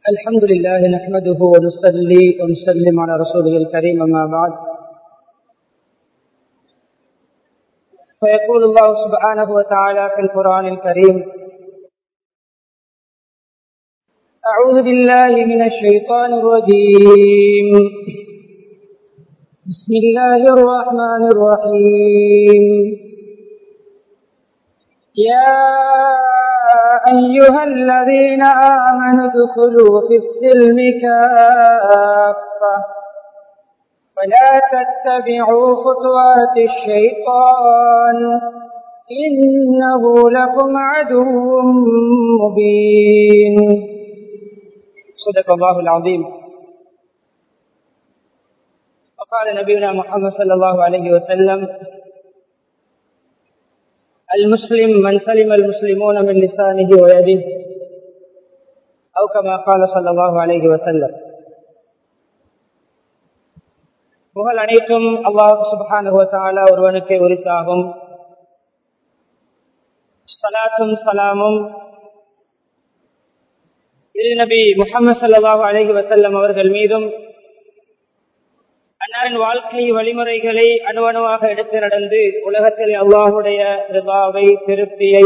الحمد لله نحمده ونصلي ونسلم على رسوله الكريم أما بعد فيقول الله سبحانه وتعالى في القرآن الكريم أعوذ بالله من الشيطان الرجيم بسم الله الرحمن الرحيم يا أيها الذين آمنوا ادخلوا في السلم كافة ولا تتبعوا خطوات الشيطان إنه لكم عدو مبين صدق الله العظيم وقال نبينا محمد صلى الله عليه وسلم المسلم من سلم المسلمون من لسانه ويده أو كما قال صلى الله عليه وسلم புகழ் அனைத்தும் அல்லாஹ் சுபஹானுவத்தாலா ஒருவனுக்கு உரித்தாகும் சலாத்தும் சலாமும் இரு நபி முகமது சல்லாஹூ அலஹி வசல்லம் அவர்கள் மீதும் அன்னாரின் வாழ்க்கை வழிமுறைகளை அணுவணுவாக எடுத்து நடந்து உலகத்தில் அல்லாஹுடைய ரிபாவை திருப்தியை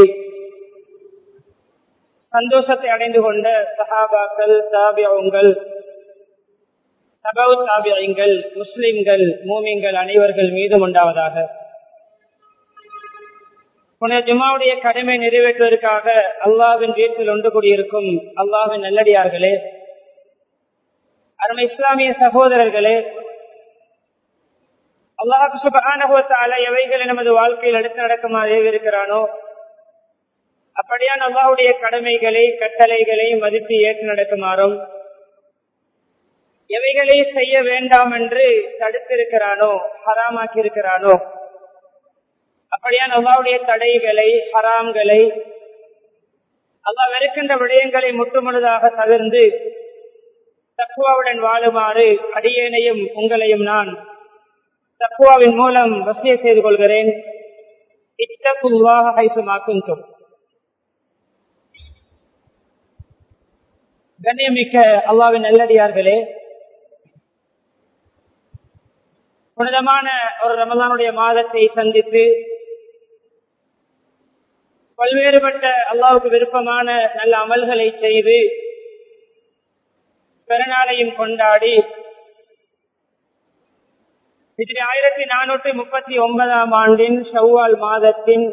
சந்தோஷத்தை அடைந்து கொண்ட சஹாபாக்கள் தாபியங்கள் சபவு தாபியங்கள் முஸ்லிம்கள் மூமிங்கள் அனைவர்கள் மீதும் உண்டாவதாக புனித ஜுமாவுடைய கடமை நிறைவேற்றுவதற்காக அல்லாவின் வீட்டில் ஒன்று கூடியிருக்கும் அல்லாவின் நல்லடியார்களே அருமை இஸ்லாமிய சகோதரர்களே அல்லாஹு சுபானுவத்தால எவைகளை நமது வாழ்க்கையில் எடுத்து நடக்குமாறு இருக்கிறானோ அப்படியான அல்லாஹுடைய கடமைகளை கட்டளைகளை மதித்து ஏற்று நடக்குமாறும் எவைகளை செய்ய வேண்டாம் என்று தடுத்திருக்கிறானோ ஹராமாக்கி இருக்கிறானோ அப்படியான அல்லாவுடைய தடைகளை ஹராம்களை அல்லா வெறுக்கின்ற விடயங்களை முற்றுமுழுதாக தவிர்ந்து தக்குவாவுடன் வாழுமாறு அடியேனையும் உங்களையும் நான் தக்குவாவின் மூலம் வசதியை செய்து கொள்கிறேன் இத்தக்குவாக கைசுமாக்கும் கண்ணியமிக்க அல்லாவின் நல்லடியார்களே புனிதமான ஒரு ரமதானுடைய மாதத்தை சந்தித்து பல்வேறுபட்ட அல்லாவுக்கு விருப்பமான நல்ல அமல்களை செய்து பிறநாளையும் கொண்டாடி இதில் ஆயிரத்தி நானூற்றி முப்பத்தி ஒன்பதாம் ஆண்டின் ஷவ்வால் மாதத்தின்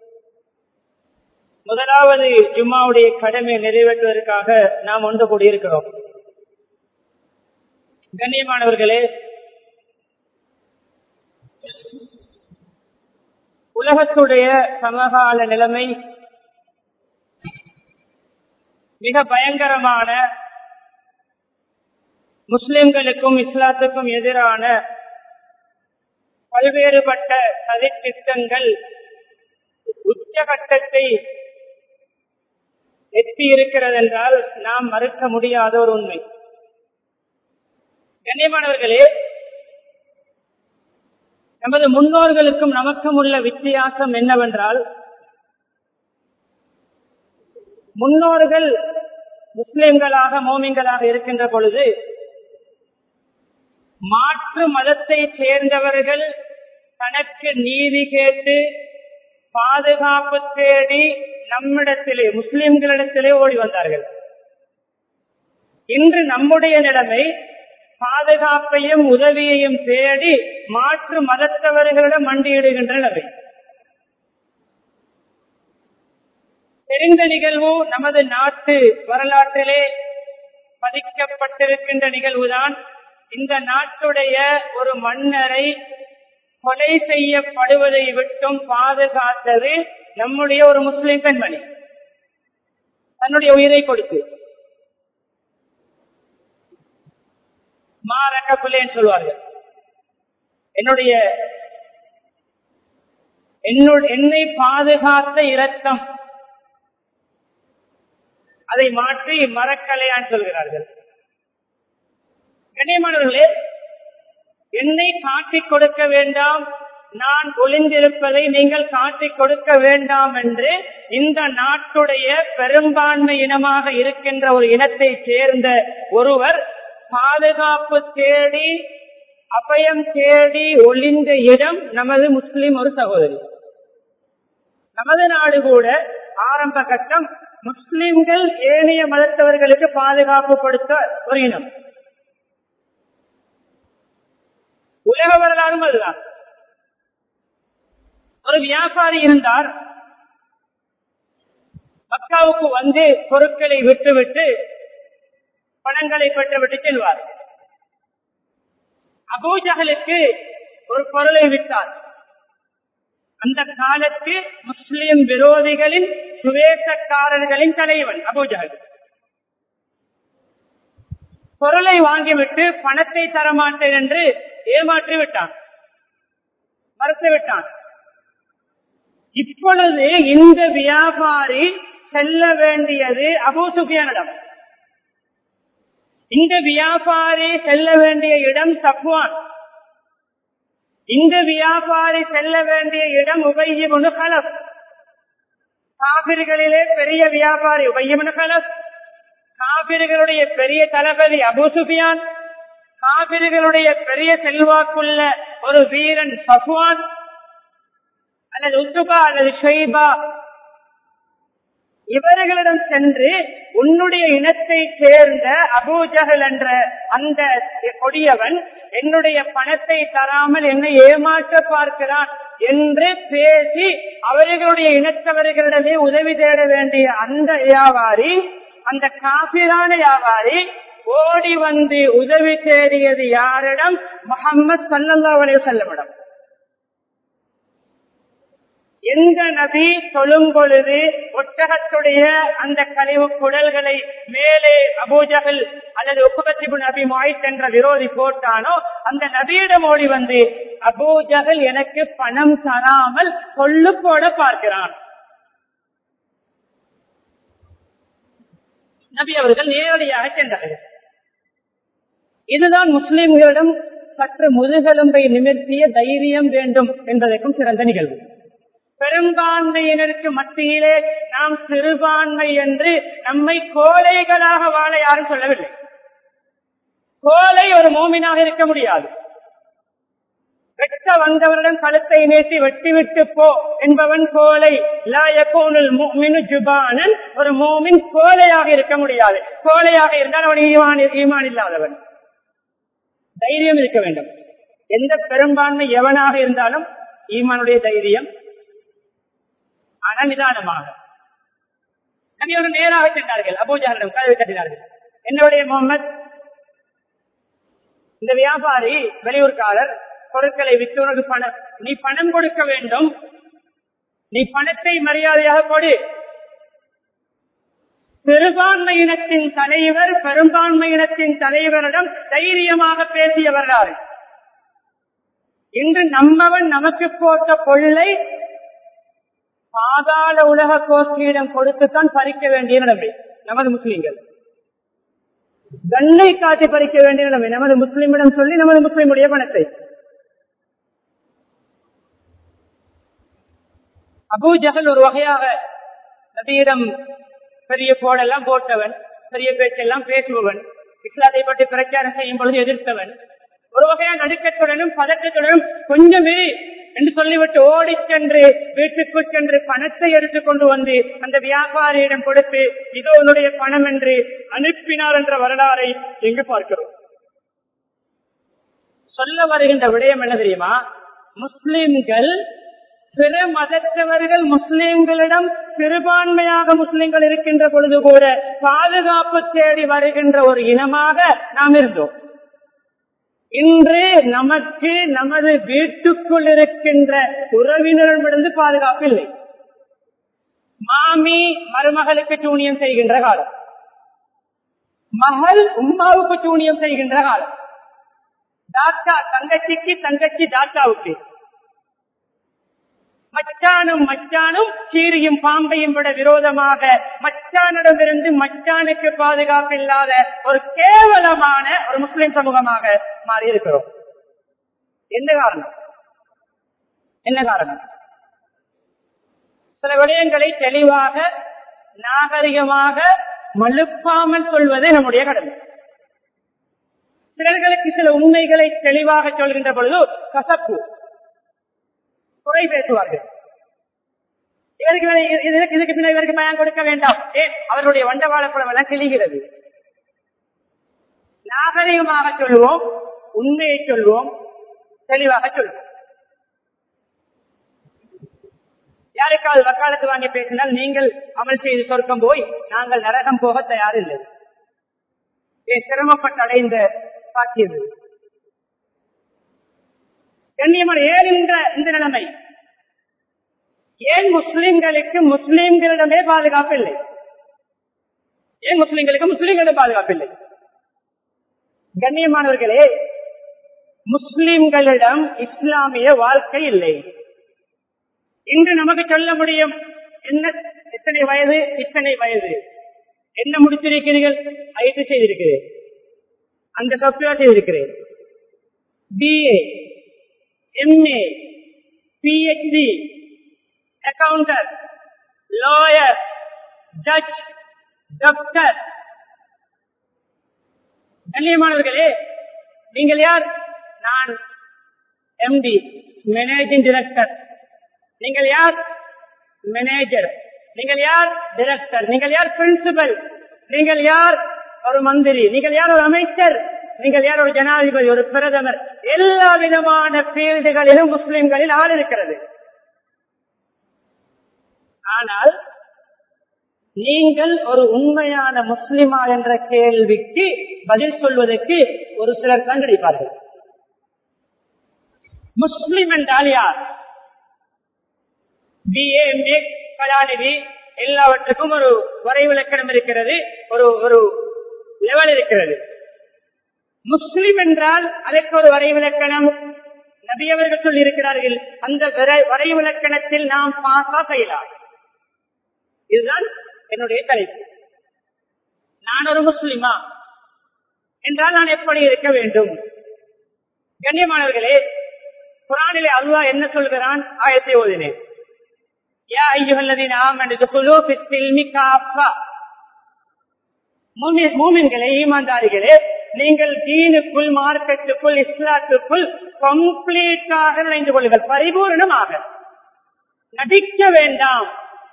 முதலாவது ஜும்மாவுடைய கடமை நிறைவேற்றுவதற்காக நாம் ஒன்று கூடியிருக்கிறோம் கண்ணியமானவர்களே உலகத்துடைய சமகால நிலைமை மிக பயங்கரமான முஸ்லிம்களுக்கும் இஸ்லாத்துக்கும் எதிரான பல்வேறுபட்ட சதித்திட்டங்கள் உச்சகட்டத்தை எட்டி இருக்கிறது என்றால் நாம் மறுக்க முடியாத ஒரு உண்மை கண்ணியமானவர்களே நமது முன்னோர்களுக்கும் நமக்கும் உள்ள வித்தியாசம் என்னவென்றால் முன்னோர்கள் முஸ்லிம்களாக மோமின்களாக இருக்கின்ற பொழுது மாற்று மதத்தை சேர்ந்தவர்கள் தனக்கு நீதி கேட்டு பாதுகாப்பு தேடி நம்மிடத்திலே முஸ்லிம்களிடத்திலே ஓடி வந்தார்கள் இன்று நம்முடைய நிலைமை பாதுகாப்பையும் உதவியையும் தேடி மாற்று மதத்தவர்களிடம் மண்டியிடுகின்ற நிலைமை தெரிந்த நிகழ்வு நமது நாட்டு வரலாற்றிலே பதிக்கப்பட்டிருக்கின்ற நிகழ்வுதான் இந்த நாட்டுடைய ஒரு மன்னரை கொலை செய்யப்படுவதை விட்டும் பாதுகாத்தது நம்முடைய ஒரு முஸ்லிம் பெண்மணி தன்னுடைய உயிரை கொடுத்து மாறக்கப்புலேன்னு சொல்வார்கள் என்னுடைய என்னை பாதுகாத்த இரத்தம் அதை மாற்றி மறக்கலையான்னு சொல்கிறார்கள் கண்ணியமானவர்களே என்னை காட்டிக் கொடுக்க வேண்டாம் நான் ஒளிந்திருப்பதை நீங்கள் காட்டிக் கொடுக்க வேண்டாம் என்று இந்த நாட்டுடைய பெரும்பான்மை இனமாக இருக்கின்ற ஒரு இனத்தை சேர்ந்த ஒருவர் பாதுகாப்பு தேடி அபயம் தேடி ஒளிந்த இடம் நமது முஸ்லிம் ஒரு சகோதரி நமது நாடு கூட ஆரம்ப கட்டம் முஸ்லிம்கள் ஏனைய மதத்தவர்களுக்கு பாதுகாப்பு கொடுத்த ஒரு இனம் உலக வரலாறும் அதுதான் ஒரு வியாபாரி இருந்தார் மக்காவுக்கு வந்து பொருட்களை விட்டுவிட்டு பணங்களை பெற்றுவிட்டு செல்வார் அபூஜகலுக்கு ஒரு பொருளை விட்டார் அந்த காலத்து முஸ்லிம் விரோதிகளின் சுவேசக்காரர்களின் தலைவன் அபூஜகல் பொருளை வாங்கிவிட்டு பணத்தை தரமாட்டேன் என்று ஏமாற்றி விட்டான் மறுத்து விட்டான் இப்பொழுது இந்த வியாபாரி செல்ல வேண்டியது அபூசுபியானிடம் இந்த வியாபாரி செல்ல வேண்டிய இடம் சப்வான் இந்த வியாபாரி செல்ல வேண்டிய இடம் உபயமுனு கலப் காபிர்களிலே பெரிய வியாபாரி உபயமுனு கலப் காபிர்களுடைய பெரிய தளபதி அபுசுபியான் காபிர்களுடைய பெரிய செல்வாக்குள்ள ஒரு வீரன் சஃப்வான் அல்லது உத்துபா அல்லது ஷெய்பா இவர்களிடம் சென்று உன்னுடைய இனத்தை சேர்ந்த அபூஜகல் என்ற அந்த கொடியவன் என்னுடைய பணத்தை தராமல் என்னை ஏமாற்ற பார்க்கிறான் என்று பேசி அவர்களுடைய இனத்தவர்களிடமே உதவி தேட வேண்டிய அந்த வியாபாரி அந்த காபிரான வியாபாரி ஓடி வந்து உதவி தேடியது யாரிடம் முகமது சல்லல்லா அலைய செல்லமிடம் எந்த நபி சொல்லும் பொழுது ஒட்டகத்துடைய அந்த கழிவு குடல்களை மேலே அபூஜகல் அல்லது உப்புகத்திபு நபி மாய்த் என்ற விரோதி போட்டானோ அந்த நபியிடம் ஓடி வந்து அபூஜகல் எனக்கு பணம் தராமல் கொள்ளு போட பார்க்கிறான் நபி அவர்கள் நேரடியாக சென்றார்கள் இதுதான் முஸ்லிம்களிடம் சற்று முதுகெலும்பை நிமிர்த்திய தைரியம் வேண்டும் என்பதற்கும் சிறந்த நிகழ்வு பெரும்பான்மையினருக்கு மத்தியிலே நாம் சிறுபான்மை என்று நம்மை கோழைகளாக வாழ யாரும் சொல்லவில்லை கோலை ஒரு மோமினாக இருக்க முடியாது வெட்ட வந்தவரிடம் கழுத்தை நீட்டி வெட்டிவிட்டு போ என்பவன் கோலை ஜுபானன் ஒரு மோமின் கோலையாக இருக்க முடியாது கோலையாக இருந்தால் அவன் ஈமான் ஈமான் இல்லாதவன் தைரியம் இருக்க வேண்டும் எந்த பெரும்பான்மை எவனாக இருந்தாலும் ஈமானுடைய தைரியம் ஆனால் நிதானமாக நபியோடு நேராக சென்றார்கள் அபூஜாரிடம் கதவை கட்டினார்கள் என்னுடைய முகமது இந்த வியாபாரி வெளியூர்காரர் பொருட்களை விற்று உனக்கு பணம் நீ பணம் கொடுக்க வேண்டும் நீ பணத்தை மரியாதையாக கொடு சிறுபான்மையினத்தின் தலைவர் பெரும்பான்மையினத்தின் தலைவரிடம் தைரியமாக பேசிய வரலாறு இன்று நம்மவன் நமக்கு போட்ட பொருளை பாதாள உலக கோஷ்டியிடம் கொடுத்துத்தான் பறிக்க வேண்டிய நிலைமை நமது முஸ்லிம்கள் கண்ணை காட்டி பறிக்க வேண்டிய நிலைமை நமது முஸ்லிமிடம் சொல்லி நமது முஸ்லிமுடைய பணத்தை அபூ ஜஹல் ஒரு வகையாக நபியிடம் பெரிய போடெல்லாம் போட்டவன் பெரிய பேச்செல்லாம் பேசுபவன் இஸ்லாத்தை பற்றி பிரச்சாரம் செய்யும் பொழுது எதிர்த்தவன் ஒரு வகையான நடுக்கத்துடனும் பதட்டத்துடனும் கொஞ்சமே என்று சொல்லிவிட்டு ஓடி சென்று வீட்டுக்குள் சென்று பணத்தை எடுத்துக் கொண்டு வந்து அந்த வியாபாரியிடம் கொடுத்து இதோ உன்னுடைய பணம் என்று அனுப்பினார் என்ற வரலாறை எங்கு பார்க்கிறோம் சொல்ல வருகின்ற விடயம் என்ன தெரியுமா முஸ்லிம்கள் பிற மதத்தவர்கள் முஸ்லிம்களிடம் சிறுபான்மையாக முஸ்லிம்கள் இருக்கின்ற பொழுது கூட பாதுகாப்பு தேடி வருகின்ற ஒரு இனமாக நாம் இருந்தோம் இன்று நமக்கு நமது வீட்டுக்குள் இருக்கின்ற உறவினரிடமிருந்து பாதுகாப்பு இல்லை மாமி மருமகளுக்கு சூனியம் செய்கின்ற காலம் மகள் உமாவுக்கு சூனியம் செய்கின்ற காலம் தாத்தா தங்கச்சிக்கு தங்கச்சி தாத்தாவுக்கு மச்சானும் மச்சானும் சீரியும் பாம்பையும் விட விரோதமாக மச்சானிடமிருந்து மச்சானுக்கு பாதுகாப்பு இல்லாத ஒரு கேவலமான ஒரு முஸ்லிம் சமூகமாக மாறி இருக்கிறோம் எந்த காரணம் என்ன காரணம் சில விடயங்களை தெளிவாக நாகரிகமாக மழுப்பாமல் சொல்வதே நம்முடைய கடமை சிலர்களுக்கு சில உண்மைகளை தெளிவாக சொல்கின்ற பொழுது கசப்பு குறை பேசுவார்கள் இவருக்கு மேல இது- இதுக்கு இதுக்கு பின்னர் இவருக்கு பயன் கொடுக்க வேண்டாம் ஏன் அவருடைய வண்டவாள குளம் எல்லாம் கிழிகிறது நாகரிகமாக சொல்வோம் உண்மையை சொல்வோம் தெளிவாக சொல்வோம் யாருக்காவது வக்காலத்து வாங்கி பேசினால் நீங்கள் அமல் செய்து சொர்க்கம் போய் நாங்கள் நரகம் போக தயாரில்லை ஏன் சிரமப்பட்டு அடைந்த பாக்கியது கண்ணியமான ஏன் இந்த இந்த நிலைமை ஏன் முஸ்லிம்களுக்கு முஸ்லிம்களிடமே பாதுகாப்பு இல்லை ஏன் முஸ்லிம்களுக்கு முஸ்லிம்களிடம் பாதுகாப்பு இல்லை கண்ணியமானவர்களே முஸ்லிம்களிடம் இஸ்லாமிய வாழ்க்கை இல்லை இன்று நமக்கு சொல்ல முடியும் என்ன எத்தனை வயது இத்தனை வயது என்ன முடித்திருக்கிறீர்கள் ஐந்து செய்திருக்கிறேன் அந்த சொற்களா செய்திருக்கிறேன் B A M A PhD accountant lawyer judge doctor கண்ணியமானவர்களே நீங்கள் யார் நான் எம்டி மேனேஜிங் டைரக்டர் நீங்கள் யார் மேனேஜர் நீங்கள் யார் டைரக்டர் நீங்கள் யார் பிரின்சிபல் நீங்கள் யார் ஒரு மந்திரி நீங்கள் யார் ஒரு அமைச்சர் நீங்கள் யார் ஒரு ஜனாதிபதி ஒரு பிரதமர் எல்லா விதமான பீல்டுகளிலும் முஸ்லிம்களில் ஆள் இருக்கிறது ஆனால் நீங்கள் ஒரு உண்மையான முஸ்லிமா என்ற கேள்விக்கு பதில் சொல்வதற்கு ஒரு சிலர் தான் கிடைப்பார்கள் முஸ்லிம் என்றால் யார் பிஏ எம்ஏ கலாநிதி எல்லாவற்றுக்கும் ஒரு வரைவிலக்கணம் இருக்கிறது ஒரு ஒரு லெவல் இருக்கிறது முஸ்லிம் என்றால் அதற்கு ஒரு வரைவிலக்கணம் நபியவர்கள் சொல்லி இருக்கிறார்கள் அந்த வரை- வரைவிலக்கணத்தில் நாம் பாசா செய்யலாம் இதுதான் என்னுடைய தலைப்பு நான் ஒரு முஸ்லிமா என்றால் நான் எப்படி இருக்க வேண்டும் கண்ணியமானவர்களே குரானிலே அல்லாஹ் என்ன சொல்கிறான் ஆயத்தை ஓதினேன் யா ஐயுஹல்லதீன ஆமனு துகுலூ ஃபிஸ்ஸில்மி காஃபா மூமின்- மூமின்களே ஈமான்தாரிகளே நீங்கள் தீனுக்குள் மார்க்கத்துக்குள் இஸ்லாத்துக்குள் கம்ப்ளீட்டாக நுழைந்து கொள்ளுங்கள் பரிபூர்ணமாக நடிக்க வேண்டாம்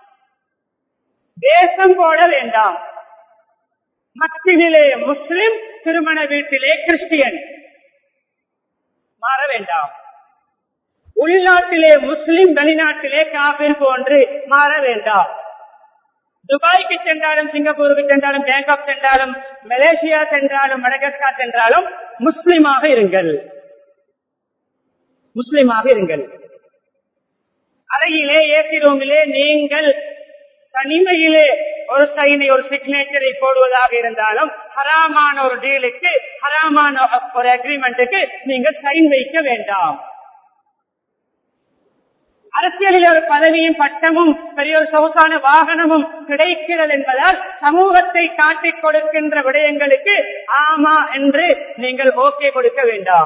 தேசம் போட வேண்டாம் மத்தியிலே முஸ்லிம் திருமண வீட்டிலே கிறிஸ்டியன் மாற வேண்டாம் உள்நாட்டிலே முஸ்லிம் வெளிநாட்டிலே காபிர் போன்று மாற வேண்டாம் துபாய்க்கு சென்றாலும் சிங்கப்பூருக்கு சென்றாலும் பேங்காக் சென்றாலும் மலேசியா சென்றாலும் மடகஸ்கார் சென்றாலும் முஸ்லிமாக இருங்கள் முஸ்லிமாக இருங்கள் அறையிலே ஏசி ரூமிலே நீங்கள் தனிமையிலே ஒரு சைனை ஒரு சிக்னேச்சரை போடுவதாக இருந்தாலும் ஹராமான ஒரு டீலுக்கு ஹராமான ஒரு அக்ரிமெண்ட்டுக்கு நீங்கள் சைன் வைக்க வேண்டாம் அரசியலில் ஒரு பதவியும் பட்டமும் பெரிய ஒரு சொகுசான வாகனமும் கிடைக்கிறது என்பதால் சமூகத்தை காட்டிக் கொடுக்கின்ற விடயங்களுக்கு ஆமா என்று நீங்கள் ஓகே கொடுக்க வேண்டாம்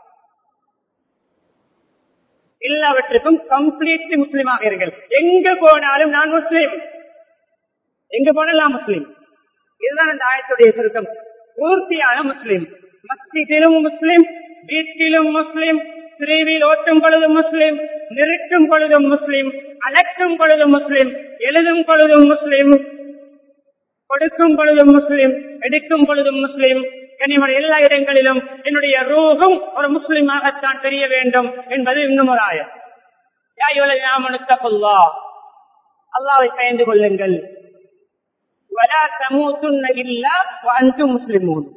எல்லாவற்றுக்கும் கம்ப்ளீட்லி முஸ்லிமாக இருங்கள் எங்க போனாலும் நான் முஸ்லீம் எங்க போனாலும் நான் முஸ்லீம் இதுதான் அந்த ஆயத்துடைய சுருக்கம் பூர்த்தியான முஸ்லீம் மஸ்ஜிதிலும் முஸ்லிம் வீட்டிலும் முஸ்லிம் பிரிவில் ஓட்டும் பொழுதும் முஸ்லிம் நிறுத்தும் பொழுதும் முஸ்லிம் அலட்டும் பொழுதும் முஸ்லிம் எழுதும் பொழுதும் முஸ்லிம் கொடுக்கும் பொழுதும் முஸ்லிம் எடுக்கும் பொழுதும் முஸ்லிம் கனிமன் எல்லா இடங்களிலும் என்னுடைய ரூகும் ஒரு முஸ்லிமாகத்தான் தெரிய வேண்டும் என்பது இன்னும் ஒரு ஆயம் யாயுலா அல்லாவை பயந்து கொள்ளுங்கள் வலா தமூத்துன்ன இல்லா அன்று முஸ்லிமூன்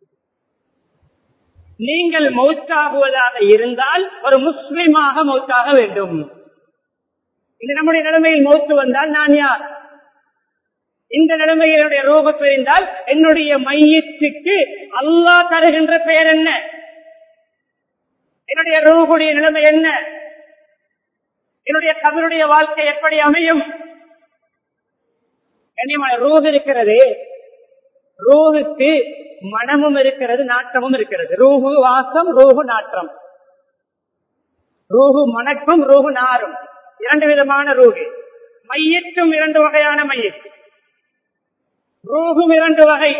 நீங்கள் மௌத்தாகுவதாக இருந்தால் ஒரு முஸ்லிமாக மௌத்தாக வேண்டும் இந்த நம்முடைய நிலைமையில் மௌத்து வந்தால் நான் யார் இந்த நிலைமையில் என்னுடைய ரூப பிரிந்தால் என்னுடைய மையத்துக்கு அல்லாஹ் தருகின்ற பெயர் என்ன என்னுடைய ரூபுடைய நிலைமை என்ன என்னுடைய கபருடைய வாழ்க்கை எப்படி அமையும் கண்ணியமான ரூஹ் இருக்கிறது ரூஹுக்கு மனமும் இருக்கிறது நாட்டமும் இருக்கிறது ரூஹு வாசம் ரூஹு நாற்றம் ரூஹு மணக்கும் ரூஹு நாரும் இரண்டு விதமான ரூஹு மையத்தும் இரண்டு வகையான மையத்து ரூகும் இரண்டு வகை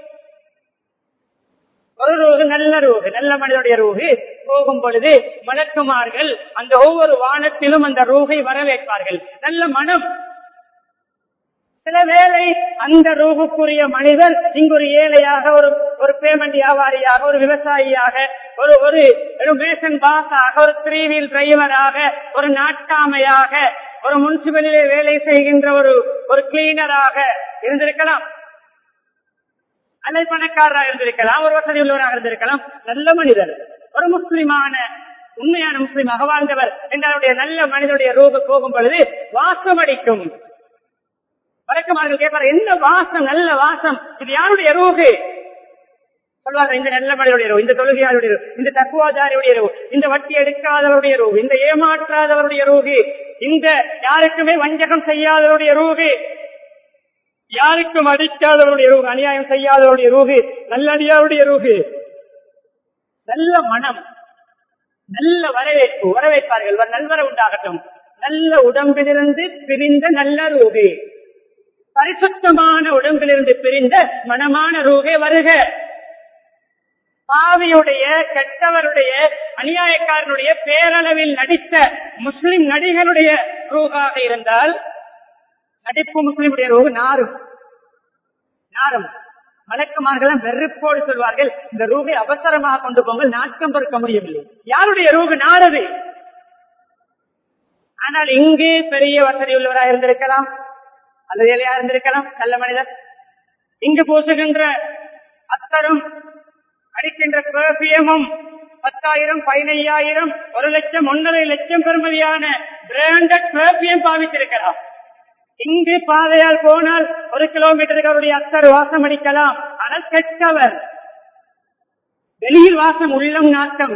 ஒரு ரூகு நல்ல ரூகு நல்ல மனிதனுடைய ரூகு போகும் பொழுது மலக்குமார்கள் அந்த ஒவ்வொரு வானத்திலும் அந்த ரூகை வரவேற்பார்கள் நல்ல மனம் சில வேளை அந்த ரூகுக்குரிய மனிதர் இங்கு ஒரு ஏழையாக ஒரு ஒரு பேமெண்ட் வியாபாரியாக ஒரு விவசாயியாக ஒரு ஒரு ஒரு மேசன் பாஸாக ஒரு த்ரீ வீல் டிரைவராக ஒரு நாட்டாமையாக ஒரு முனிசிபலிலே வேலை செய்கின்ற ஒரு ஒரு கிளீனராக இருந்திருக்கலாம் அல்லது பணக்காரராக இருந்திருக்கலாம் ஒரு வசதி உள்ளவராக இருந்திருக்கலாம் நல்ல மனிதர் ஒரு முஸ்லிமான உண்மையான முஸ்லிமாக வாழ்ந்தவர் எங்களுடைய நல்ல மனிதனுடைய ரூபு போகும் பொழுது வாசம் அடிக்கும் வழக்கமார்கள் கேட்பார் என்ன வாசம் நல்ல வாசம் இது யாருடைய ரூகு சொல்வாங்க இந்த நல்ல மனிதனுடைய ரூ இந்த தொழுகையாருடைய ரூ இந்த தக்குவாதாரியுடைய ரூ இந்த வட்டி எடுக்காதவருடைய ரூ இந்த ஏமாற்றாதவருடைய ரூகு இந்த யாருக்குமே வஞ்சகம் செய்யாதவருடைய ரூகு யாருக்கும் அடிக்காதவருடைய ரூகு அநியாயம் செய்யாதவருடைய ரூகு நல்லடியாருடைய ரூகு நல்ல மனம் நல்ல வரவேற்பு வரவேற்பார்கள் நல்வர உண்டாகட்டும் நல்ல உடம்பிலிருந்து பிரிந்த நல்ல ரூகு பரிசுத்தமான உடம்பிலிருந்து பிரிந்த மனமான ரூகே வருக பாவியுடைய கெட்டவருடைய அநியாயக்காரனுடைய பேரளவில் நடித்த முஸ்லிம் நடிகருடைய ரூகாக இருந்தால் நடிப்பு முஸ்லிமுடைய ரூகு நாரும் நாரும் மலக்குமார்கள் வெறுப்போடு சொல்வார்கள் இந்த ரூகை அவசரமாக கொண்டு போங்கள் நாட்டம் பொறுக்க முடியவில்லை யாருடைய ரூகு நாரது ஆனால் இங்கு பெரிய வசதி உள்ளவராக இருந்திருக்கலாம் அல்லது ஏழையா இருந்திருக்கலாம் நல்ல மனிதர் இங்கு பூசுகின்ற அத்தரும் அடிக்கின்ற பெர்பியமும் பத்தாயிரம் பதினையாயிரம் ஒரு லட்சம் ஒன்றரை லட்சம் பெருமதியான பிராண்டட் பெர்பியம் பாவித்திருக்கலாம் இங்கு பாதையால் போனால் ஒரு கிலோமீட்டருக்கு அவருடைய அத்தர் வாசம் அடிக்கலாம் ஆனால் கெட்டவர் வெளியில் வாசம் உள்ளம் நாட்டம்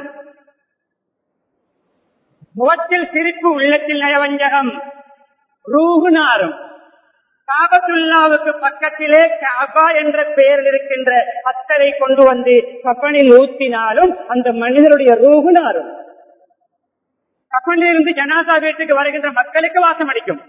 முகத்தில் சிரிப்பு உள்ளத்தில் நயவஞ்சகம் ரூகுநாரும் காபத்துல்லாவுக்கு பக்கத்திலே காபா என்ற பெயரில் இருக்கின்ற அத்தரை கொண்டு வந்து கப்பனில் ஊத்தினாலும் அந்த மனிதனுடைய ரூகுநாரும் கப்பனிலிருந்து ஜனாதா வீட்டுக்கு வருகின்ற மக்களுக்கு வாசம் அடிக்கும்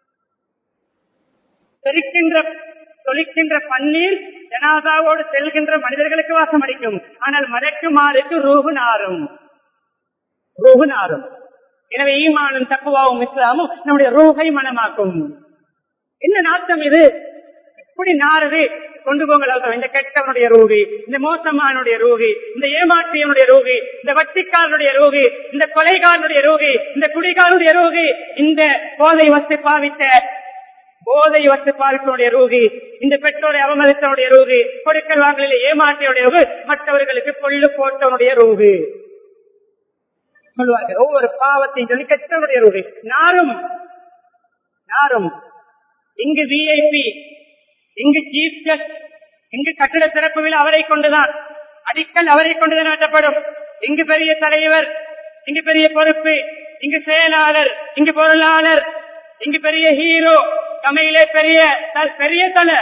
தெளிக்கின்ற தொழிக்கின்ற பன்னீர் ஜனாதாவோடு செல்கின்ற மனிதர்களுக்கு வாசம் அடிக்கும் ஆனால் மறைக்குமாறுக்கு ரூபு நாரும் ரூபு நாரும் எனவே ஈமானும் தக்குவாவும் இஸ்லாமும் நம்முடைய ரூகை மனமாக்கும் என்ன நாட்டம் இது எப்படி நாறுது கொண்டு போங்கள் இந்த கெட்டவனுடைய ரூகி இந்த மோசமானுடைய ரூகி இந்த ஏமாற்றியனுடைய ரூகி இந்த வட்டிக்காரனுடைய ரூகி இந்த கொலைகாரனுடைய ரூகி இந்த குடிகாரனுடைய ரூகி இந்த போதை வசதி பாவித்த போதை வசதி பாவிப்பனுடைய ரூகி இந்த பெற்றோரை அவமதித்தவனுடைய ரூகி கொடுக்கல் வாங்கலில் ஏமாற்றியுடைய ரூகு மற்றவர்களுக்கு கொள்ளு போட்டவனுடைய ரூகு சொல்வார்கள் ஒவ்வொரு பாவத்தையும் சொல்லி கெட்டவனுடைய ரூகி நாரும் நாரும் இங்கு விஐபி இங்கு சீஃப் கெஸ்ட் இங்கு கட்டிட சிறப்பு விழா அவரை கொண்டுதான் அடிக்கல் அவரை கொண்டுதான் நடத்தப்படும் இங்கு பெரிய தலைவர் இங்கு பெரிய பொறுப்பு இங்கு செயலாளர் இங்கு பொருளாளர் இங்கு பெரிய ஹீரோ தமிழிலே பெரிய பெரிய தலை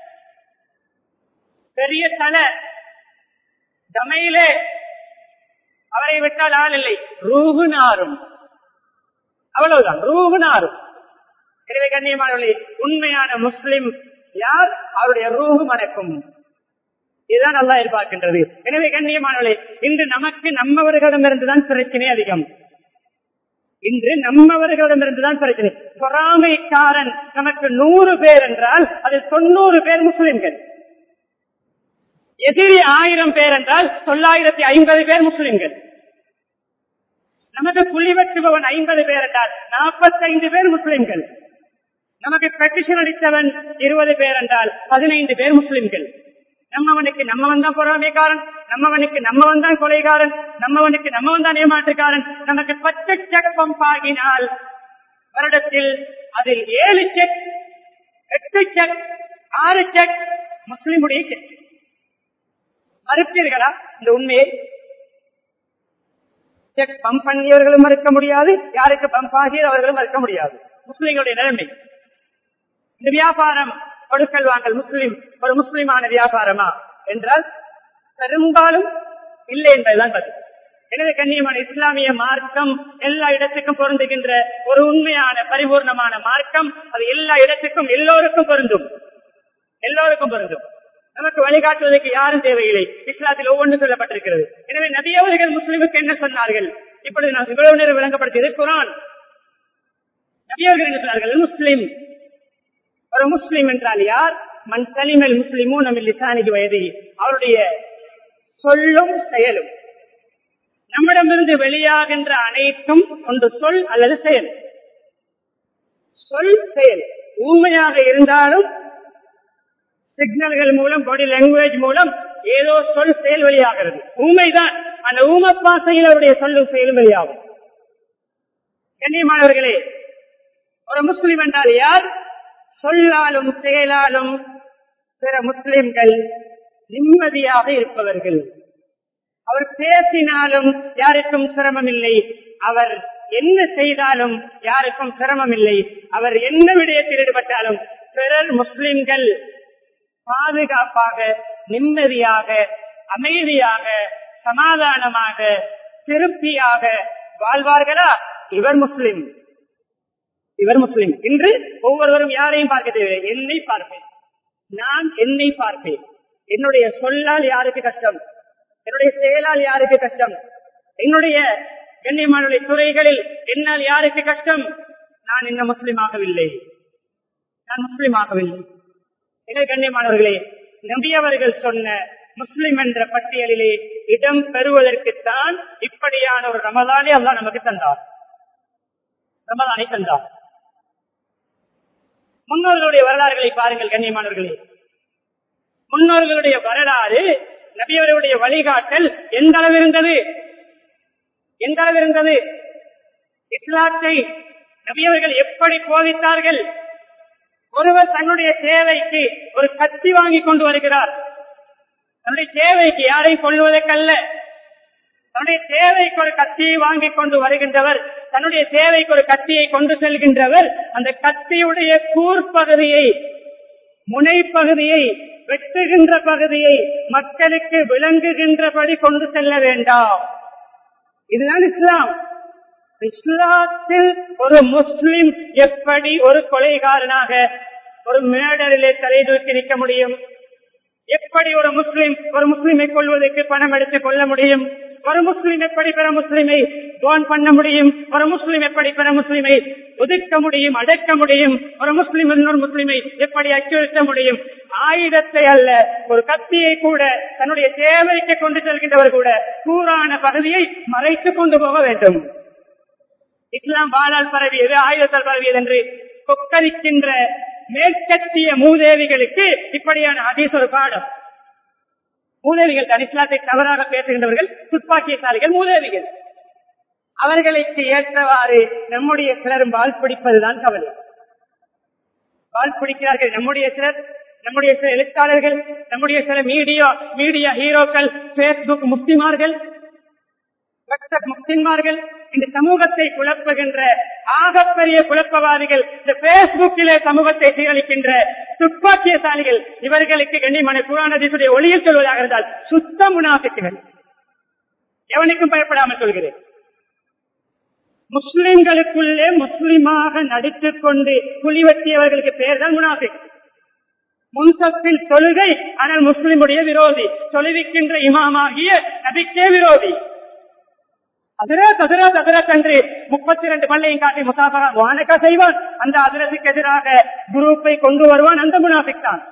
பெரிய தலை தமிழிலே அவரை விட்டால் ஆள் இல்லை ரூகு நாரும் அவ்வளவுதான் ரூகு நாரும் எனவே கண்ணியமானவர்களே உண்மையான முஸ்லிம் யார் அவருடைய ரூஹு மணக்கும் இதுதான் நல்லா எதிர்பார்க்கின்றது எனவே கண்ணியமானவர்களே இன்று நமக்கு நம்மவர்களிடமிருந்துதான் பிரச்சனை அதிகம் இன்று நம்மவர்களிடமிருந்துதான் பிரச்சனை பொறாமைக்காரன் நமக்கு நூறு பேர் என்றால் அதில் தொண்ணூறு பேர் முஸ்லிம்கள் எதிரி ஆயிரம் பேர் என்றால் தொள்ளாயிரத்தி ஐம்பது பேர் முஸ்லிம்கள் நமக்கு புள்ளி வெட்டுபவன் ஐம்பது பேர் என்றால் நாற்பத்தைந்து பேர் முஸ்லிம்கள் நமக்கு பெட்டிஷன் அடித்தவன் இருபது பேர் என்றால் பதினைந்து பேர் முஸ்லிம்கள் நம்மவனுக்கு நம்மவன் தான் பொறாமைக்காரன் நம்மவனுக்கு நம்மவன் தான் கொலைகாரன் நம்மவனுக்கு நம்மவன் தான் ஏமாற்றுக்காரன் நமக்கு பத்து செக் பம்ப் ஆகினால் வருடத்தில் அதில் ஏழு செக் எட்டு செக் ஆறு செக் முஸ்லிமுடைய செக் மறுப்பீர்களா இந்த உண்மையை செக் பம்ப் பண்ணியவர்களும் மறுக்க முடியாது யாருக்கு பம்ப் ஆகியவர்களும் மறுக்க முடியாது முஸ்லிம்களுடைய நிலைமை இந்த வியாபாரம் கொடுக்கல் வாங்கல் முஸ்லிம் ஒரு முஸ்லிமான வியாபாரமா என்றால் பெரும்பாலும் இல்லை என்பதுதான் பதில் எனவே கண்ணியமான இஸ்லாமிய மார்க்கம் எல்லா இடத்துக்கும் பொருந்துகின்ற ஒரு உண்மையான பரிபூர்ணமான மார்க்கம் அது எல்லா இடத்துக்கும் எல்லோருக்கும் பொருந்தும் எல்லோருக்கும் பொருந்தும் நமக்கு வழிகாட்டுவதற்கு யாரும் தேவையில்லை இஸ்லாத்தில் ஒவ்வொன்று சொல்லப்பட்டிருக்கிறது எனவே நபி அவர்கள் முஸ்லிமுக்கு என்ன சொன்னார்கள் இப்பொழுது நான் இவ்வளவு நேரம் விளங்கப்படுத்தியது குரான் நபி அவர்கள் என்ன சொன்னார்கள் முஸ்லிம் ஒரு முஸ்லிம் என்றால் யார் மண் சலிமல் முஸ்லிமும் நம்ம லிசானிக்கு வயது அவருடைய சொல்லும் செயலும் நம்மிடமிருந்து வெளியாகின்ற அனைத்தும் ஒன்று சொல் அல்லது செயல் சொல் செயல் ஊமையாக இருந்தாலும் சிக்னல்கள் மூலம் பாடி லாங்குவேஜ் மூலம் ஏதோ சொல் செயல் வெளியாகிறது ஊமைதான் அந்த ஊம பாசையில் அவருடைய சொல்லும் செயலும் வெளியாகும் கண்ணியமானவர்களே ஒரு முஸ்லிம் என்றால் யார் சொல்லாலும் செயலாலும் பிற முஸ்லிம்கள் நிம்மதியாக இருப்பவர்கள் அவர் பேசினாலும் யாருக்கும் சிரமம் இல்லை அவர் என்ன செய்தாலும் யாருக்கும் சிரமம் இல்லை அவர் என்ன விடயத்தில் ஈடுபட்டாலும் பிறர் முஸ்லிம்கள் பாதுகாப்பாக நிம்மதியாக அமைதியாக சமாதானமாக திருப்தியாக வாழ்வார்களா இவர் முஸ்லிம் இவர் முஸ்லிம் இன்று ஒவ்வொருவரும் யாரையும் பார்க்க தேவையில்லை என்னை பார்ப்பேன் நான் என்னை பார்ப்பேன் என்னுடைய சொல்லால் யாருக்கு கஷ்டம் என்னுடைய செயலால் யாருக்கு கஷ்டம் என்னுடைய கண்ணியமான துறைகளில் என்னால் யாருக்கு கஷ்டம் நான் இன்னும் முஸ்லிம் ஆகவில்லை நான் முஸ்லிம் ஆகவில்லை எங்கள் கண்ணியமானவர்களே நபியவர்கள் சொன்ன முஸ்லிம் என்ற பட்டியலிலே இடம் பெறுவதற்குத்தான் இப்படியான ஒரு ரமதானே அல்லா நமக்கு தந்தார் ரமதானை தந்தார் முன்னோர்களுடைய வரலாறுகளை பாருங்கள் கண்ணியமானவர்களே முன்னோர்களுடைய வரலாறு நபியவர்களுடைய வழிகாட்டல் எந்த அளவு இருந்தது எந்த அளவு இருந்தது இஸ்லாத்தை நபியவர்கள் எப்படி போதித்தார்கள் ஒருவர் தன்னுடைய தேவைக்கு ஒரு கத்தி வாங்கி கொண்டு வருகிறார் தன்னுடைய தேவைக்கு யாரை கொள்வதற்கல்ல தன்னுடைய தேவைக்கு ஒரு கத்தியை வாங்கி கொண்டு வருகின்றவர் தன்னுடைய தேவைக்கு ஒரு கத்தியை கொண்டு செல்கின்றவர் அந்த கத்தியுடைய கூர்பகுதியை முனைப்பகுதியை வெட்டுகின்ற பகுதியை மக்களுக்கு விளங்குகின்றபடி கொண்டு செல்ல வேண்டாம் இதுதான் இஸ்லாம் இஸ்லாத்தில் ஒரு முஸ்லிம் எப்படி ஒரு கொலைகாரனாக ஒரு மேடரிலே தலை தூக்கி நிற்க முடியும் எப்படி ஒரு முஸ்லிம் ஒரு முஸ்லிமை கொள்வதற்கு பணம் எடுத்துக் கொள்ள முடியும் ஒரு முஸ்லிம் எப்படி பிற முஸ்லிமை கோன் பண்ண முடியும் ஒரு முஸ்லிம் எப்படி பிற முஸ்லிமை ஒதுக்க முடியும் அடக்க முடியும் ஒரு முஸ்லிம் இன்னொரு முஸ்லிமை எப்படி அச்சுறுத்த முடியும் ஆயுதத்தை அல்ல ஒரு கத்தியை கூட தன்னுடைய தேவைக்கு கொண்டு செல்கின்றவர் கூட கூறான பகுதியை மறைத்துக் கொண்டு போக வேண்டும் இஸ்லாம் வாழால் பரவியது ஆயுதத்தால் பரவியது என்று கொக்கரிக்கின்ற மேற்கத்திய மூதேவிகளுக்கு இப்படியான அதீஸ் ஒரு பாடம் மூதேவிகள் தான் இஸ்லாத்தை தவறாக பேசுகின்றவர்கள் துப்பாக்கியசாலிகள் மூதேவிகள் அவர்களுக்கு ஏற்றவாறு நம்முடைய சிலரும் வால் பிடிப்பதுதான் கவலை வால் பிடிக்கிறார்கள் நம்முடைய சிலர் நம்முடைய சில எழுத்தாளர்கள் நம்முடைய சில மீடியா மீடியா ஹீரோக்கள் பேஸ்புக் முக்திமார்கள் வாட்ஸ்அப் முக்திமார்கள் இந்த சமூகத்தை குழப்புகின்ற ஆகப்பெரிய குழப்பவாதிகள் இந்த பேஸ்புக்கிலே சமூகத்தை சீரழிக்கின்ற துப்பாக்கியசாலிகள் இவர்களுக்கு கண்ணியமான குரானதீசுடைய ஒளியில் சொல்வதாக இருந்தால் சுத்த முனாபிக்குகள் எவனுக்கும் பயப்படாமல் சொல்கிறேன் முஸ்லிம்களுக்குள்ளே முஸ்லிமாக நடித்துக் கொண்டு குழிவெட்டியவர்களுக்கு பெயர் தான் முனாபிக் முன்சத்தில் தொழுகை ஆனால் முஸ்லிமுடைய விரோதி தொழுவிக்கின்ற இமாமாகிய நபிக்கே விரோதி அதிரத் அதிரத் அதிரத் என்று முப்பத்தி ரெண்டு பள்ளியும் காட்டி முசாஃபரா வானக்கா செய்வான் அந்த அதிரத்துக்கு எதிராக குரூப்பை கொண்டு வருவான் அந்த முனாஃபிக் தான்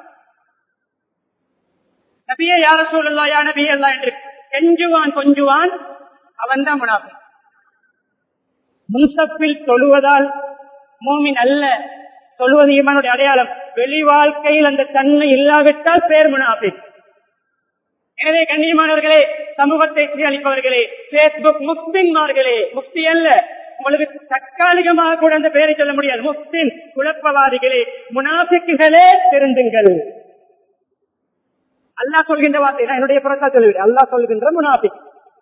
நபியே யார சூழல்லா யா நபி அல்லா என்று கெஞ்சுவான் கொஞ்சுவான் அவன் தான் முனாஃபிக் முன்சப்பில் தொழுவதால் மூமின் அல்ல தொழுவது ஈமானுடைய அடையாளம் வெளி வாழ்க்கையில் அந்த தன்மை இல்லாவிட்டால் பேர் முனாஃபிக் எனவே கண்ணியமானவர்களே சமூகத்தை சீரழிப்பவர்களே பேஸ்புக் முக்தின்மார்களே முக்தி அல்ல உங்களுக்கு தற்காலிகமாக கூட அந்த பெயரை சொல்ல முடியாது முஸ்லிம் குழப்பவாதிகளே முனாபிக்குகளே திருந்துங்கள் அல்லாஹ் சொல்கின்ற வார்த்தை நான் என்னுடைய புறத்தால் சொல்லுவேன் அல்லாஹ் சொல்கின்ற முனாபிக்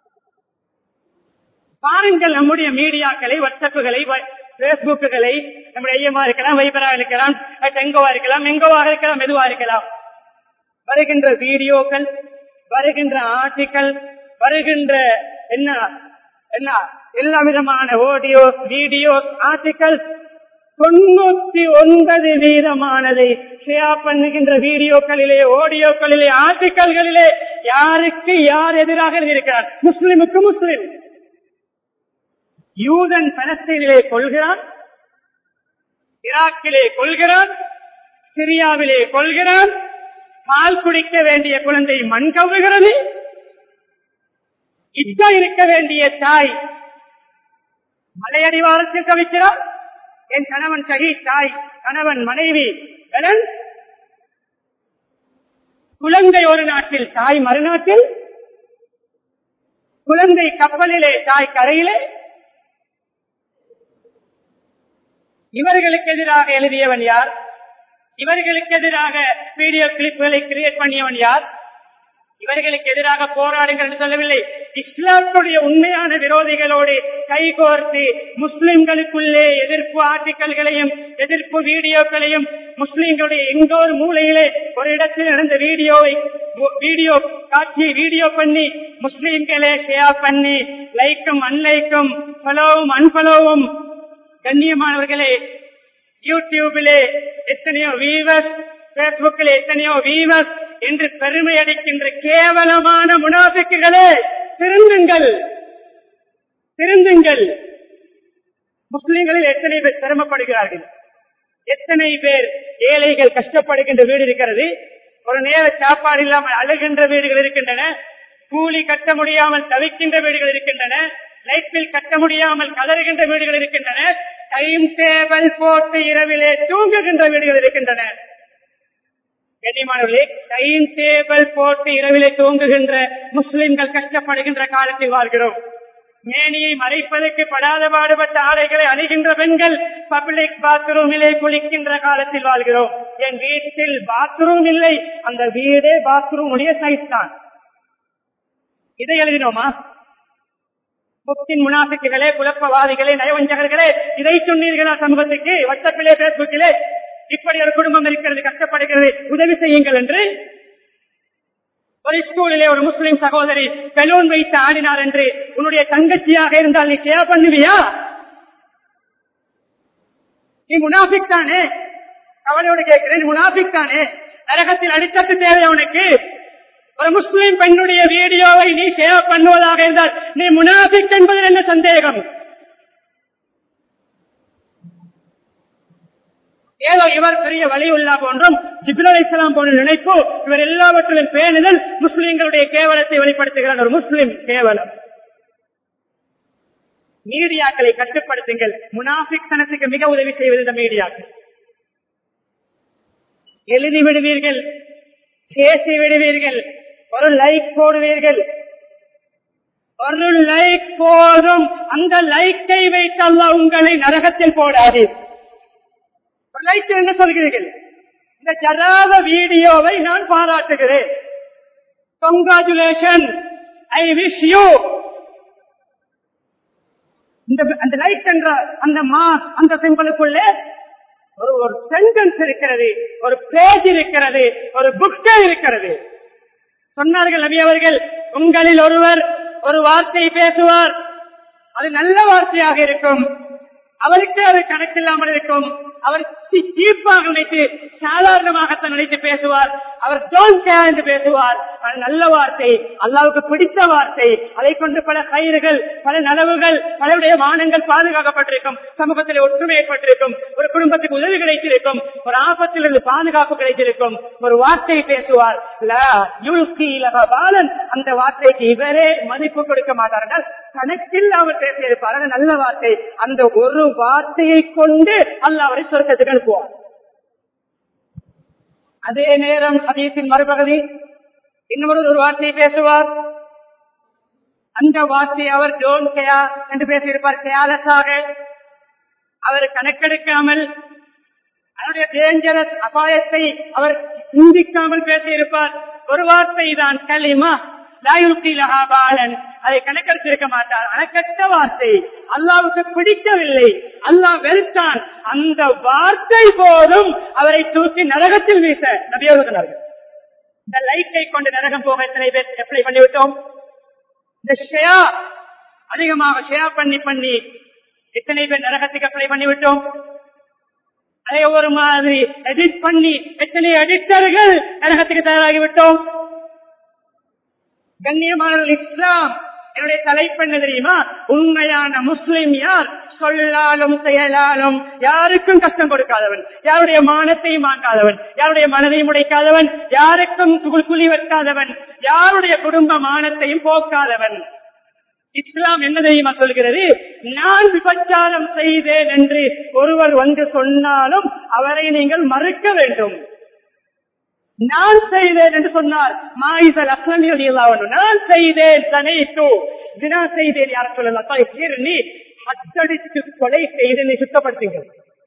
பாருங்கள் நம்முடைய மீடியாக்களை வாட்ஸ்அப்புகளை பேஸ்புக்குகளை நம்முடைய ஐயமா இருக்கலாம் வைபரா இருக்கலாம் டெங்கோவா இருக்கலாம் எங்கோவாக இருக்கலாம் மெதுவா இருக்கலாம் வருகின்ற வீடியோக்கள் வருகின்ற ஆர்டிக்கல் வருகின்ற என்ன என்ன எல்லா விதமான ஆடியோ வீடியோ ஆர்டிகல் தொண்ணூத்தி ஒன்பது வீதமானதை ஷேர் பண்ணுகின்ற வீடியோக்களிலே ஆடியோக்களிலே ஆர்டிகல்களிலே யாருக்கு யார் எதிராக இருக்கிறார் முஸ்லிமுக்கு முஸ்லிம் யூதன் பலஸ்தீனிலே கொள்கிறான் ஈராக்கிலே கொள்கிறான் சிரியாவிலே கொள்கிறான் பால் குடிக்க வேண்டிய குழந்தை மண் கவுகிறது இப்ப இருக்க வேண்டிய தாய் மலையடிவாரத்தில் கவிக்கிறார் என் கணவன் சகி தாய் கணவன் மனைவி கணன் குழந்தை ஒரு நாட்டில் தாய் மறுநாட்டில் குழந்தை கப்பலிலே தாய் கரையிலே இவர்களுக்கு எதிராக எழுதியவன் யார் இவர்களுக்கு எதிராக வீடியோ கிளிப்புகளை கிரியேட் பண்ணியவன் யார் இவர்களுக்கு எதிராக போராடுங்கள் என்று சொல்லவில்லை இஸ்லாத்துடைய உண்மையான விரோதிகளோடு கைகோர்த்து முஸ்லிம்களுக்குள்ளே எதிர்ப்பு ஆர்டிக்கல்களையும் எதிர்ப்பு வீடியோக்களையும் முஸ்லிம்களுடைய எங்கோ ஒரு மூலையிலே ஒரு இடத்தில் நடந்த வீடியோவை வீடியோ காட்சியை வீடியோ பண்ணி முஸ்லிம்களே ஷேர் பண்ணி லைக்கும் அன்லைக்கும் ஃபலோவும் அன்பலோவும் கண்ணியமானவர்களே யூடியூபிலே எத்தனையோ வீவர்ஸ் பேஸ்புக்கில் எத்தனையோ வீவர்ஸ் என்று பெருமை அடிக்கின்ற கேவலமான முனாபிக்குகளே திருந்துங்கள் திருந்துங்கள் முஸ்லிம்களில் எத்தனை பேர் சிரமப்படுகிறார்கள் எத்தனை பேர் ஏழைகள் கஷ்டப்படுகின்ற வீடு இருக்கிறது ஒரு நேர சாப்பாடு இல்லாமல் அழுகின்ற வீடுகள் இருக்கின்றன கூலி கட்ட முடியாமல் தவிக்கின்ற வீடுகள் இருக்கின்றன லைட் பில் கட்ட முடியாமல் கதறுகின்ற வீடுகள் இருக்கின்றன டைம் டேபிள் போட்டு இரவிலே தூங்குகின்ற வீடுகள் இருக்கின்றன கண்ணியமானவர்களே டைம் டேபிள் போட்டு இரவிலே தூங்குகின்ற முஸ்லிம்கள் கஷ்டப்படுகின்ற காலத்தில் வாழ்கிறோம் மேனியை மறைப்பதற்கு படாத பாடுபட்ட ஆடைகளை அணிகின்ற பெண்கள் பப்ளிக் பாத்ரூமிலே குளிக்கின்ற காலத்தில் வாழ்கிறோம் என் வீட்டில் பாத்ரூம் இல்லை அந்த வீடே பாத்ரூம் உடைய சைஸ் தான் இதை எழுதினோமா முக்கின் முனாசிக்குகளே குழப்பவாதிகளே நயவஞ்சகர்களே இதை சொன்னீர்களா சமூகத்துக்கு வாட்ஸ்அப்பிலே பேஸ்புக்கிலே இப்படி ஒரு குடும்பம் இருக்கிறது கஷ்டப்படுகிறது உதவி செய்யுங்கள் என்று ஒரு ஸ்கூலிலே ஒரு முஸ்லிம் சகோதரி பெலூன் வைத்து ஆடினார் என்று உன்னுடைய தங்கச்சியாக இருந்தால் நீ ஷேர் பண்ணுவியா நீ முனாபிக் தானே கவலையோடு கேட்கிறேன் முனாபிக் தானே நரகத்தில் அடித்தட்டு தேவை உனக்கு ஒரு முஸ்லிம் பெண்ணுடைய வீடியோவை நீ ஷேர் பண்ணுவதாக இருந்தால் நீ முனாபிக் என்பதில் என்ன சந்தேகம் ஏதோ இவர் பெரிய வழி உள்ளா போன்றும் ஜிப்ரல் இஸ்லாம் போன்ற நினைப்பு இவர் எல்லாவற்றிலும் பேணுதல் முஸ்லிம்களுடைய கேவலத்தை வெளிப்படுத்துகிறார் ஒரு முஸ்லிம் கேவலம் மீடியாக்களை கட்டுப்படுத்துங்கள் முனாபிக் தனத்துக்கு மிக உதவி செய்வது இந்த மீடியாக்கள் எழுதி விடுவீர்கள் பேசி விடுவீர்கள் ஒரு லைக் போடுவீர்கள் ஒரு லைக் போதும் அந்த லைக்கை வைத்தல்ல உங்களை நரகத்தில் போடாது ஒரு லைக் என்ன சொல்கிறீர்கள் இந்த ஜராத வீடியோவை நான் பாராட்டுகிறேன் கங்க்ராச்சுலேஷன் ஐ விஷ் யூ இந்த அந்த லைட் என்ற அந்த மா அந்த சிம்பலுக்குள்ளே ஒரு ஒரு சென்டென்ஸ் இருக்கிறது ஒரு பேஜ் இருக்கிறது ஒரு புக்கே இருக்கிறது சொன்னார்கள் நபி அவர்கள் உங்களில் ஒருவர் ஒரு வார்த்தை பேசுவார் அது நல்ல வார்த்தையாக இருக்கும் அவருக்கு அது கணக்கில்லாமல் இருக்கும் அவர் சீப்பாக நினைத்து சாதாரணமாகத்தான் நினைத்து பேசுவார் அவர் டோன் கேர் என்று பேசுவார் அது நல்ல வார்த்தை அல்லாவுக்கு பிடித்த வார்த்தை அதை கொண்டு பல கயிறுகள் பல நலவுகள் பலருடைய மானங்கள் பாதுகாக்கப்பட்டிருக்கும் சமூகத்தில் ஒற்றுமை ஏற்பட்டிருக்கும் ஒரு குடும்பத்துக்கு உதவி கிடைத்திருக்கும் ஒரு ஆபத்திலிருந்து பாதுகாப்பு கிடைத்திருக்கும் ஒரு வார்த்தை பேசுவார் பாலன் அந்த வார்த்தைக்கு இவரே மதிப்பு கொடுக்க மாட்டார்கள் கணக்கில் அவர் பேசியிருப்பார் அது நல்ல வார்த்தை அந்த ஒரு வார்த்தையை கொண்டு அல்ல அவரை சொர்க்கத்துக்கு அனுப்புவார் அதே நேரம் அதயத்தின் மறுபகுதி இன்னொரு ஒரு வார்த்தையை பேசுவார் அந்த வார்த்தையை அவர் டோன் கயா என்று பேசியிருப்பார் கேலஸாக அவர் கணக்கெடுக்காமல் அதனுடைய டேஞ்சரஸ் அபாயத்தை அவர் சிந்திக்காமல் பேசியிருப்பார் ஒரு வார்த்தை தான் களிமா பாலன் அதை கணக்கெடுத்திருக்க மாட்டார் அணக்கற்ற வார்த்தை அல்லாவுக்கு பிடிக்கவில்லை அல்லாஹ் வெறுத்தான் அந்த வார்த்தை போதும் அவரை தூக்கி நரகத்தில் வீச நபியோகுனார்கள் இந்த லைட்டை கொண்டு நரகம் போக எத்தனை பேர் அப்ளை பண்ணிவிட்டோம் இந்த ஷயா அதிகமாக ஷேர் பண்ணி பண்ணி எத்தனை பேர் நரகத்துக்கு அப்ளை பண்ணி விட்டோம் அதே ஒரு மாதிரி எடிட் பண்ணி எத்தனை எடிட்டர்கள் நரகத்துக்கு தயாராகி விட்டோம் கண்ணியமானவர்கள் இஸ்லாம் என்னுடைய தலைப்பு என்ன தெரியுமா உண்மையான முஸ்லிம் யார் சொல்லாலும் செயலாலும் யாருக்கும் கஷ்டம் கொடுக்காதவன் யாருடைய மானத்தையும் வாங்காதவன் யாருடைய மனதையும் உடைக்காதவன் யாருக்கும் குழி- குழி வைக்காதவன் யாருடைய குடும்ப மானத்தையும் போக்காதவன் இஸ்லாம் என்ன தெரியுமா சொல்கிறது நான் விபச்சாரம் செய்தேன் என்று ஒருவர் வந்து சொன்னாலும் அவரை நீங்கள் மறுக்க வேண்டும் நான் செய்தேன் என்று சொன்னார் மாயிசல் அஸ்லமியுடைய நான் செய்தேன் தனைத்து தினா செய்தேன் யார் சொல்லலாம் நீ அச்சடித்து கொலை செய்து நீ சுத்தப்படுத்துங்கள்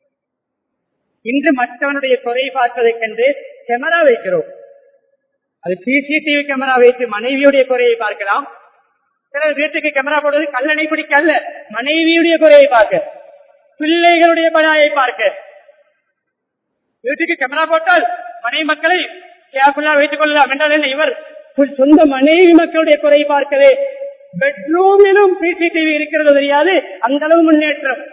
இன்று மற்றவனுடைய குறை பார்ப்பதைக் கண்டு கேமரா வைக்கிறோம் அது சிசிடிவி கேமரா வைத்து மனைவியுடைய குறையை பார்க்கலாம் சிலர் வீட்டுக்கு கேமரா போடுவது கல்லணை பிடிக்கல்ல மனைவியுடைய குறையை பார்க்க பிள்ளைகளுடைய பலாயை பார்க்க வீட்டுக்கு கேமரா போட்டால் மனைவி மக்களை கேர்ஃபுல்லா வைத்துக் கொள்ளலாம் என்றால் என்ன இவர் சொ- சொந்த மனைவி மக்களுடைய குறை பார்க்கவே பெட்ரூமிலும் சிசிடிவி இருக்கிறது தெரியாது அந்த அளவு முன்னேற்றம்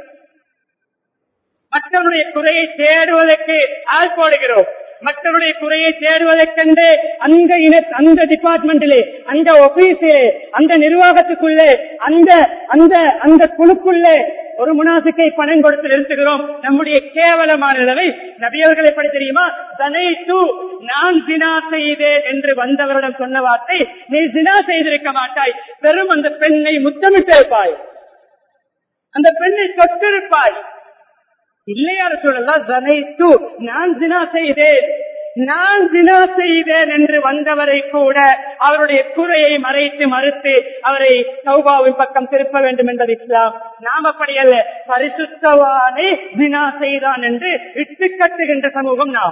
மற்றவருடைய குறையை தேடுவதற்கு ஆள் போடுகிறோம் மற்றவருடைய குறையை தேடுவதற்கென்று அந்த இன அந்த டிபார்ட்மெண்டிலே அந்த ஆபீஸிலே அந்த நிர்வாகத்துக்குள்ளே அந்த அந்த அந்த குழுக்குள்ளே ஒரு முனாசுக்கை பணம் கொடுத்து நிறுத்துகிறோம் நம்முடைய கேவலமான நிலைமை நபியவர்கள் எப்படி தெரியுமா தனைத்து நான் தினா செய்தேன் என்று வந்தவரிடம் சொன்ன வார்த்தை நீ தினா செய்திருக்க மாட்டாய் பெரும் அந்த பெண்ணை முத்தமிட்டிருப்பாய் அந்த பெண்ணை தொட்டிருப்பாய் இல்லையாரு சொல்லலாம் ஜனைத்து நான் தினா செய்தேன் நான் தினா செய்தேன் என்று வந்தவரை கூட அவருடைய குறையை மறைத்து மறுத்து அவரை சௌபாவின் பக்கம் திருப்ப வேண்டும் என்பது இஸ்லாம் நாம் அப்படி அல்ல பரிசுத்தவானே தினா செய்தான் என்று இட்டு கட்டுகின்ற சமூகம் நாம்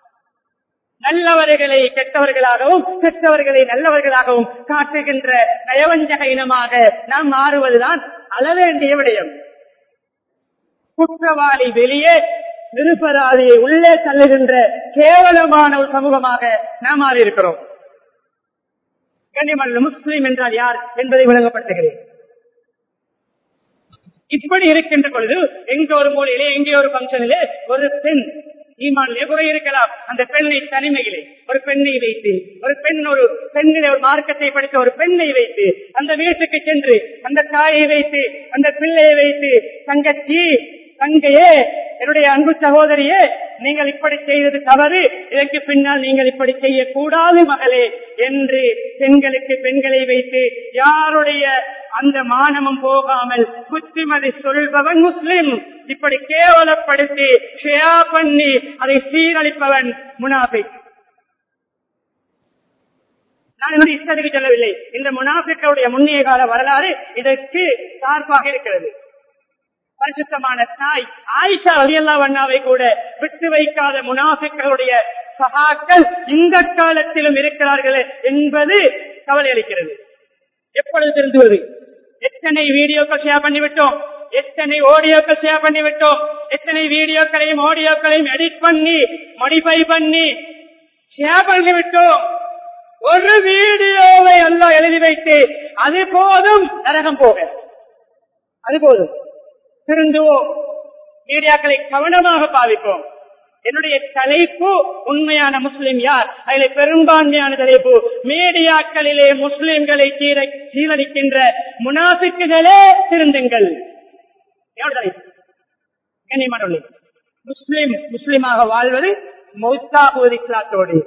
நல்லவர்களை கெட்டவர்களாகவும் கெட்டவர்களை நல்லவர்களாகவும் காட்டுகின்ற நயவஞ்சக இனமாக நாம் மாறுவதுதான் அளவேண்டிய விடயம் குற்றவாளி வெளியே நிருபராதியை உள்ளே தள்ளுகின்ற கேவலமான ஒரு சமூகமாக நாம் மாறி இருக்கிறோம் கண்ணியமல்ல முஸ்லீம் என்றால் யார் என்பதை விளங்கப்படுத்துகிறேன் இப்படி இருக்கின்ற பொழுது எங்க ஒரு மூலையிலே எங்கே ஒரு பங்கனிலே ஒரு பெண் ஈமானிலே குறை இருக்கலாம் அந்த பெண்ணை தனிமையிலே ஒரு பெண்ணை வைத்து ஒரு பெண் ஒரு பெண்ணிலே ஒரு மார்க்கத்தை படித்த ஒரு பெண்ணை வைத்து அந்த வீட்டுக்கு சென்று அந்த தாயை வைத்து அந்த பிள்ளையை வைத்து தங்கச்சி தங்கையே என்னுடைய அன்பு சகோதரியே நீங்கள் இப்படி செய்தது தவறு இதற்கு பின்னால் நீங்கள் இப்படி செய்யக்கூடாது மகளே என்று பெண்களுக்கு பெண்களை வைத்து யாருடைய அந்த மானமும் போகாமல் புத்திமதி சொல்பவன் முஸ்லிம் இப்படி கேவலப்படுத்தி ஷேயா பண்ணி அதை சீரழிப்பவன் முனாபிக் நான் என்னுடைய இஷ்டத்துக்கு சொல்லவில்லை இந்த முனாபிக்களுடைய முன்னிய கால வரலாறு இதற்கு சார்பாக இருக்கிறது பரிசுத்தமான தாய் ஆயிஷா அலியல்லா வண்ணாவை கூட விட்டு வைக்காத முனாபிக்களுடைய சகாக்கள் இந்த காலத்திலும் இருக்கிறார்கள் என்பது கவலை அளிக்கிறது எப்பொழுது திருந்துவது எத்தனை வீடியோக்கள் ஷேர் பண்ணிவிட்டோம் எத்தனை ஆடியோக்கள் ஷேர் பண்ணிவிட்டோம் எத்தனை வீடியோக்களையும் ஆடியோக்களையும் எடிட் பண்ணி மாடிஃபை பண்ணி ஷேர் பண்ணிவிட்டோம் ஒரு வீடியோவை எல்லாம் எழுதி வைத்து அது போதும் நரகம் போக அது போதும் திருந்துவோம் மீடியாக்களை கவனமாக பாவிப்போம் என்னுடைய தலைப்பு உண்மையான முஸ்லிம் யார் அதில் பெரும்பான்மையான தலைப்பு மீடியாக்களிலே முஸ்லிம்களை சீர சீரழிக்கின்ற முனாபிக்குகளே திருந்துங்கள் எவ்வளவு தலைப்பு? கண்ணியமானவர்களே, முஸ்லிம் முஸ்லிமாக வாழ்வது மௌத்தாகுவது இஸ்லாத்தோடு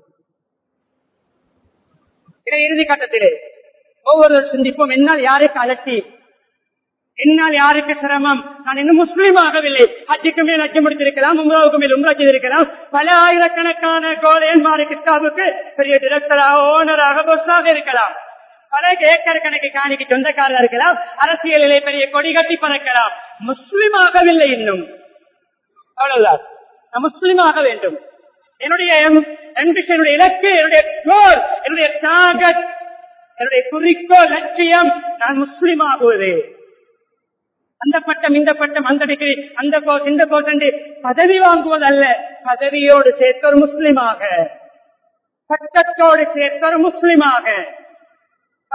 இதை இறுதி கட்டத்திலே ஒவ்வொரு சிந்திப்போம் என்னால் யாருக்கு அலட்டி என்னால் யாருக்கு சிரமம் நான் இன்னும் முஸ்லீம் ஆகவில்லை ஹஜ்ஜுக்கு மேல் ஹஜ்ஜு முடித்திருக்கலாம் உம்ராவுக்கு மேல் உம்ரா செய்திருக்கலாம் பல ஆயிரக்கணக்கான கோலையன்மாரு கிறிஸ்தாவுக்கு பெரிய டிரெக்டராக ஓனராக பொஸ்ஸாக இருக்கலாம் பல ஏக்கர் கணக்கு காணிக்கு சொந்தக்காரர் இருக்கலாம் அரசியலிலே பெரிய கொடி கட்டி பறக்கலாம் முஸ்லீம் ஆகவில்லை இன்னும் அவ்வளவுதான் நான் முஸ்லீம் ஆக வேண்டும் என்னுடைய ambition, என்னுடைய இலக்கு என்னுடைய கோல் என்னுடைய டார்கெட் என்னுடைய குறிக்கோள் லட்சியம் நான் முஸ்லீம் ஆகுவது அந்த பட்டம் இந்த பட்டம் அந்த டிகிரி அந்த கோர்ஸ் இந்த கோர்ஸ் என்று பதவி வாங்குவதல்ல பதவியோடு சேர்த்த ஒரு முஸ்லிமாக பட்டத்தோடு சேர்த்த ஒரு முஸ்லிமாக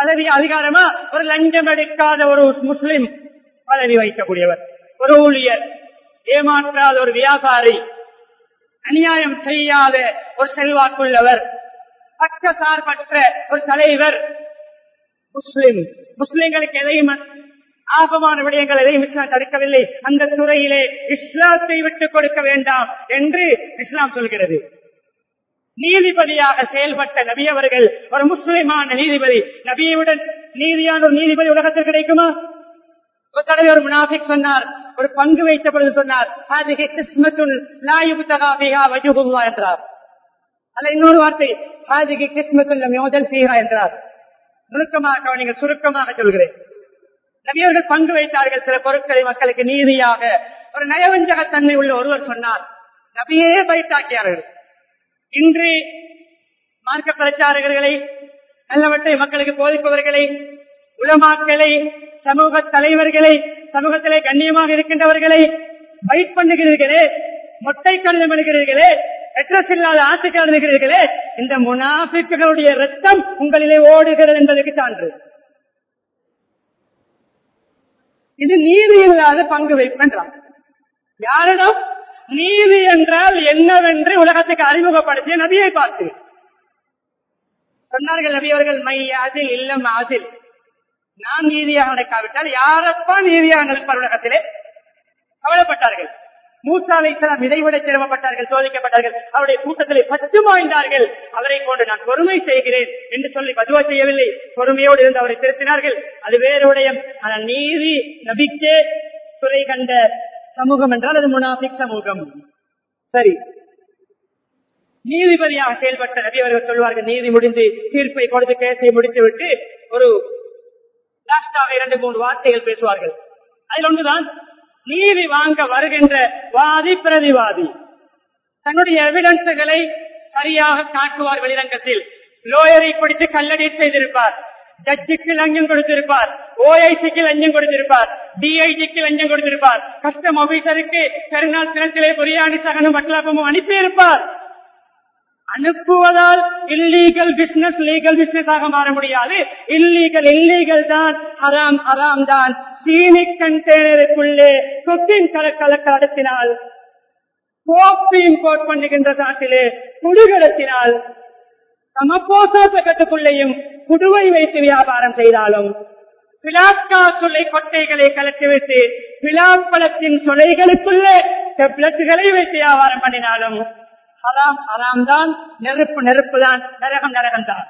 பதவி அதிகாரமா ஒரு லஞ்சம் எடுக்காத ஒரு முஸ்லிம் பதவி வைக்கக்கூடியவர் ஒரு ஊழியர் ஏமாற்றாத ஒரு வியாபாரி அநியாயம் செய்யாத ஒரு செல்வாக்குள்ளவர் பக்க சார்பற்ற ஒரு தலைவர் முஸ்லிம் முஸ்லிம்களுக்கு எதையும் ஆபமான விடயங்கள் எதையும் இஸ்லாம் தடுக்கவில்லை அந்த துறையிலே இஸ்லாத்தை விட்டுக் கொடுக்க வேண்டாம் என்று இஸ்லாம் சொல்கிறது நீதிபதியாக செயல்பட்ட நபி அவர்கள் ஒரு முஸ்லிமான நீதிபதி நபியுடன் நீதியான ஒரு நீதிபதி உலகத்தில் கிடைக்குமா ஒரு தடவை ஒரு முனாஃபிக் சொன்னார் ஒரு பங்கு வைத்த பொழுது சொன்னார் "ஹாதிஹி கிஸ்மத்துன் லா யுப்தகா பிஹா வஜ்ஹுல்லாஹ்" என்றார் அல்ல இன்னொரு வார்த்தை "ஹாதிஹி கிஸ்மத்துன் லம் யுதல் ஃபீஹா" என்றார் சுருக்கமாக கவனிங்க சுருக்கமாக சொல்கிறேன் நபியவர்கள் பங்கு வைத்தார்கள் சில பொருட்களை மக்களுக்கு நீதியாக ஒரு நயவஞ்சகத்தன்மை உள்ள ஒருவர் சொன்னார் நபியே பயிற்றாக்கியார்கள் இன்று மார்க்க பிரச்சாரகர்களை நல்லவற்றை மக்களுக்கு போதிப்பவர்களை உலமாக்களை சமூக தலைவர்களை சமூகத்திலே கண்ணியமாக இருக்கின்றவர்களை பைட் பண்ணுகிறீர்களே மொட்டை கடிதம் எழுகிறீர்களே அட்ரஸ் இல்லாத ஆசைக்கு எழுதுகிறீர்களே இந்த முனாபிக்குகளுடைய ரத்தம் உங்களிலே ஓடுகிறது என்பதற்கு சான்று இது நீதி இல்லாத பங்கு வைப்பென்றான் யாரிடம் நீதி என்றால் என்னவென்று உலகத்துக்கு அறிமுகப்படுத்திய நபியை பார்த்து சொன்னார்கள் நபி அவர்கள் மை அதில் இல்லம் அதில் நான் நீதியாக நடக்காவிட்டால் யாரப்பா நீதியாக நடப்பார் உலகத்திலே கவலைப்பட்டார்கள் மூசாலை இதைவிட சிரமப்பட்டார்கள் சோதிக்கப்பட்டார்கள் அவருடைய கூட்டத்திலே பத்து வாய்ந்தார்கள் அவரை கொண்டு நான் பொறுமை செய்கிறேன் என்று சொல்லி பதுவா செய்யவில்லை பொறுமையோடு இருந்து அவரை திருத்தினார்கள் அது வேறுடைய ஆனால் நீதி நபிக்கே துறை கண்ட சமூகம் என்றால் அது முனாபிக் சமூகம் சரி நீதிபதியாக செயல்பட்ட நபி அவர்கள் சொல்வார்கள் நீதி முடிந்து தீர்ப்பை கொடுத்து கேசை முடித்து விட்டு ஒரு லாஸ்டாக இரண்டு மூன்று வார்த்தைகள் பேசுவார்கள் அதில் ஒன்றுதான் நீதி வாங்க வருகின்ற வாதி பிரதிவாதி தன்னுடைய எவிடன்ஸுகளை சரியாக காட்டுவார் வெளிரங்கத்தில் லோயரை பிடித்து கல்லடி செய்திருப்பார் ஜட்ஜுக்கு லஞ்சம் கொடுத்திருப்பார் ஓஐசிக்கு லஞ்சம் கொடுத்திருப்பார் டிஐஜிக்கு லஞ்சம் கொடுத்திருப்பார் கஸ்டம் ஆபீசருக்கு பெருநாள் தினத்திலே பிரியாணி சகனும் வட்டலாப்பமும் அனுப்பியிருப்பார் அனுப்புவதால் இல்லீகல் பிசினஸ் லீகல் பிசினஸ் ஆக மாற முடியாது இல்லீகல் இல்லீகல் தான் ஹராம் ஹராம் தான் சீனி கண்டெய்னருக்குள்ளே கொக்கின் கலக்க நடத்தினால் கோப்பி இம்போர்ட் பண்ணுகின்ற நாட்டிலே குடிகளத்தினால் சமபோசா சகத்துக்குள்ளேயும் குடுவை வைத்து வியாபாரம் செய்தாலும் பிளாஸ்கா சுளை கொட்டைகளை கலட்டிவிட்டு பிளாப்பழத்தின் சுளைகளுக்குள்ளே டெப்லெட்டுகளை வைத்து வியாபாரம் பண்ணினாலும் ஹராம் ஹராம் தான் நெருப்பு நெருப்பு தான் நரகம் நரகம் தான்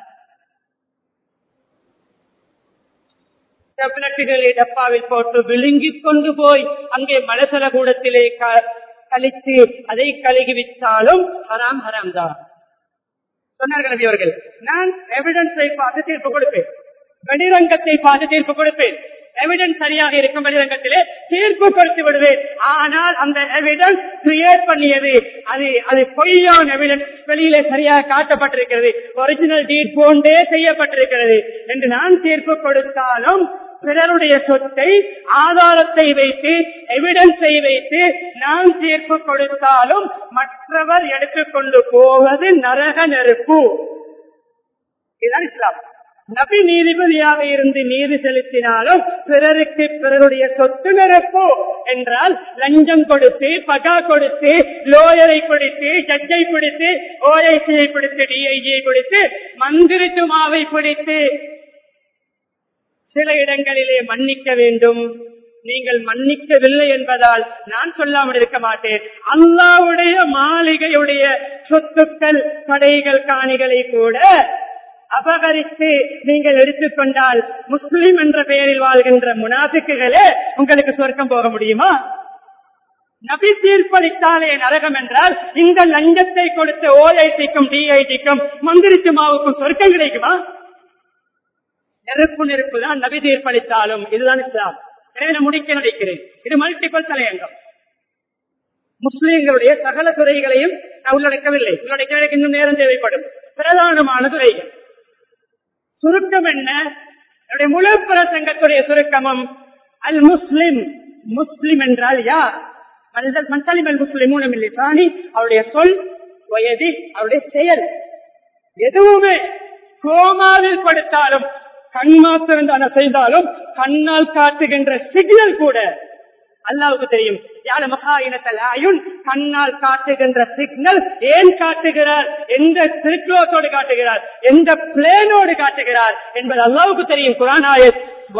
டெப்லெட்டுகளை டப்பாவில் போட்டு விழுங்கிக் கொண்டு போய் அங்கே மலசல கூடத்திலே கழித்து அதை கழுகி விட்டாலும் ஹராம் ஹராம் தான் சொன்னார்கள் நபி அவர்கள் நான் எவிடன்ஸை பார்த்து தீர்ப்பு கொடுப்பேன் வெளிரங்கத்தை பார்த்து தீர்ப்பு கொடுப்பேன் எவிடன்ஸ் சரியாக இருக்கும் வெளிரங்கத்திலே தீர்ப்பு கொடுத்து விடுவேன் ஆனால் அந்த எவிடன்ஸ் கிரியேட் பண்ணியது அது அது பொய்யான எவிடன்ஸ் வெளியிலே சரியாக காட்டப்பட்டிருக்கிறது ஒரிஜினல் டீட் போன்றே செய்யப்பட்டிருக்கிறது என்று நான் தீர்ப்பு கொடுத்தாலும் பிறருடைய சொத்தை ஆதாரத்தை வைத்து எவிடன்ஸை வைத்து நான் தீர்ப்பு கொடுத்தாலும் மற்றவர் எடுத்துக்கொண்டு போவது நரக நெருப்பு இதுதான் இஸ்லாம் நபி நீதிபதியாக இருந்து நீதி செலுத்தினாலும் பிறருக்கு பிறருடைய சொத்து நிரப்பு என்றால் லஞ்சம் கொடுத்து பகா கொடுத்து லோயரை பிடித்து ஜட்ஜை பிடித்து ஓஐசியை பிடித்து டிஐஜியை பிடித்து மந்திரி சுமாவை பிடித்து சில இடங்களிலே மன்னிக்க வேண்டும் நீங்கள் மன்னிக்கவில்லை என்பதால் நான் சொல்லாமல் இருக்க மாட்டேன் அல்லாவுடைய மாளிகையுடைய சொத்துக்கள் கடைகள் காணிகளை கூட அபகரித்து நீங்கள் எடுத்துக்கொண்டால் முஸ்லிம் என்ற பெயரில் வாழ்கின்ற முனாபிக்குகளே உங்களுக்கு சொர்க்கம் போக முடியுமா நபி தீர்ப்பளித்தாலே நரகம் என்றால் இந்த லஞ்சத்தை கொடுத்த ஓஐடிக்கும் டிஐடிக்கும் மந்திரிச்சுமாவுக்கும் சொர்க்கம் கிடைக்குமா நெருப்பு நெருப்பு தான் நபி தீர்ப்பளித்தாலும் இதுதான் இஸ்லாம் எனவே நான் முடிக்க நினைக்கிறேன் இது மல்டிபிள் தலையங்கம் முஸ்லிம்களுடைய சகல துறைகளையும் நான் உள்ளடக்கவில்லை உள்ளடக்க இன்னும் நேரம் தேவைப்படும் பிரதானமான துறைகள் சுருக்கம் என்ன என்னுடைய முழு பிரசங்கத்துடைய சுருக்கமும் அல் முஸ்லிம் முஸ்லிம் என்றால் யார் மன்சலிம் அல் முஸ்லிம் சாணி அவருடைய சொல் வயது அவருடைய செயல் எதுவுமே கோமாவில் படுத்தாலும் கண் மாத்திரம் தான் செய்தாலும் கண்ணால் காட்டுகின்ற சிக்னல் கூட அல்லாவுக்கு தெரியும் யாழ மகாயினத்தலாயுன் கண்ணால் காட்டுகின்ற சிக்னல் ஏன் காட்டுகிறார் எந்த திருக்குளத்தோடு காட்டுகிறார் எந்த பிளேனோடு காட்டுகிறார் என்பது அல்லாவுக்கு தெரியும் குரானாயத்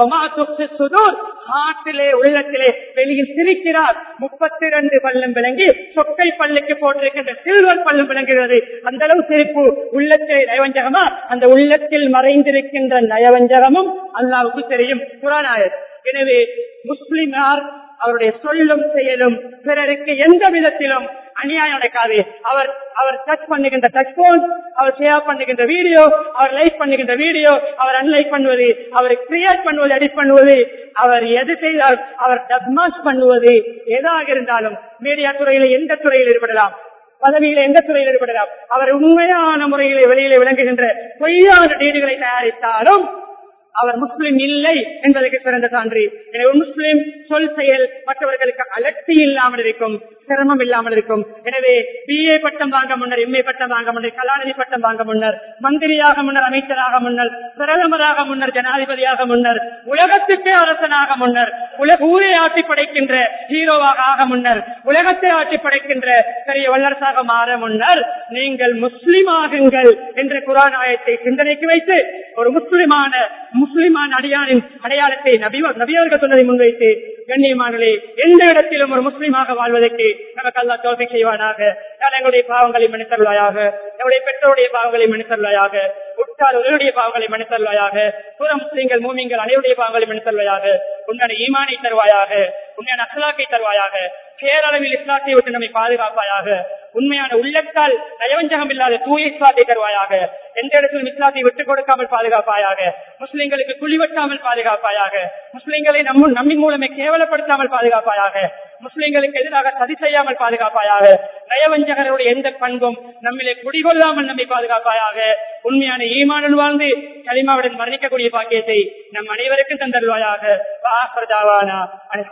காட்டிலே உள்ளத்திலே வெளியில் சிரிக்கிறார் முப்பத்தி இரண்டு பல்லும் விளங்கி சொக்கை பல்லுக்கு போட்டிருக்கின்ற சில்வர் பல்லும் விளங்குகிறது அந்த அளவு சிரிப்பு உள்ளத்தில் நயவஞ்சகமா அந்த உள்ளத்தில் மறைந்திருக்கின்ற நயவஞ்சகமும் அல்லாவுக்கு தெரியும் குரானாயத் எனவே முஸ்லிமார் அவருடைய சொல்லும் செயலும் பிறருக்கு எந்த விதத்திலும் அநியாயம் நடக்காது அவர் அவர் டச் பண்ணுகின்ற டச் போன் அவர் ஷேர் பண்ணுகின்ற வீடியோ அவர் லைக் பண்ணுகின்ற வீடியோ அவர் அன்லைக் பண்ணுவது அவர் கிரியேட் பண்ணுவது எடிட் பண்ணுவது அவர் எது செய்தால் அவர் டப்மாஸ் பண்ணுவது எதாக இருந்தாலும் மீடியா துறையில எந்த துறையில் ஈடுபடலாம் பதவியில எந்த துறையில் ஈடுபடலாம் அவர் உண்மையான முறையிலே வெளியிலே விளங்குகின்ற பொய்யான டீடுகளை தயாரித்தாலும் அவர் முஸ்லிம் இல்லை என்பதற்கு சிறந்த சான்று எனவே முஸ்லிம் சொல் செயல் மற்றவர்களுக்கு அலட்சி இல்லாமல் இருக்கும் சிரமம் இல்லாமல் இருக்கும் எனவே பிஏ பட்டம் வாங்க முன்னர் எம்ஏ பட்டம் வாங்க முன்னர் கலாநிதி பட்டம் வாங்க முன்னர் மந்திரியாக முன்னர் அமைச்சராக முன்னர் பிரதமராக முன்னர் ஜனாதிபதியாக முன்னர் உலகத்துக்கே அரசனாக முன்னர் உலக ஊரை ஆட்டி படைக்கின்ற ஹீரோவாக ஆக முன்னர் உலகத்தை ஆட்டி படைக்கின்ற பெரிய வல்லரசாக மாற முன்னர் நீங்கள் முஸ்லிம் ஆகுங்கள் என்ற குரான் ஆயத்தை சிந்தனைக்கு வைத்து ஒரு முஸ்லிமான முஸ்லிமான அடியானின் அடையாளத்தை நபி நபியவர்கள் சொன்னதை முன்வைத்து கண்ணியமானே எந்த இடத்திலும் ஒரு முஸ்லீமாக வாழ்வதற்கு நமக்கு அல்லா தோல்வி செய்வானாக எங்களுடைய பாவங்களை மன்னித்தருளாயாக நம்முடைய பெற்றோருடைய பாவங்களை மன்னித்தருளாயாக உற்றார் உங்களுடைய பாவங்களை மன்னித்தருளாயாக புற முஸ்லீம்கள் மூமிங்கள் அனைவருடைய பாவங்களை மன்னித்தருளாயாக உன்னுடைய ஈமானை தருவாயாக உன்னுடைய அசலாக்கை தருவாயாக பேரளவில் இஸ்லாத்தை விட்டு நம்மை பாதுகாப்பாயாக உண்மையான உள்ளத்தால் நயவஞ்சகம் இல்லாத தூய இஸ்லாத்தை தருவாயாக எந்த இடத்திலும் இஸ்லாத்தை விட்டுக் கொடுக்காமல் பாதுகாப்பாயாக முஸ்லிம்களுக்கு குழிவட்டாமல் பாதுகாப்பாயாக முஸ்லிம்களை நம்ம நம்மின் மூலமே கேவலப்படுத்தாமல் பாதுகாப்பாயாக முஸ்லிம்களுக்கு எதிராக சதி செய்யாமல் பாதுகாப்பாயாக நயவஞ்சகருடைய எந்த பண்பும் நம்மிலே குடிகொள்ளாமல் நம்மை பாதுகாப்பாயாக உண்மையான ஈமானுடன் வாழ்ந்து களிமாவுடன் மரணிக்கக்கூடிய பாக்கியத்தை நம் அனைவருக்கும் தந்தருவாயாக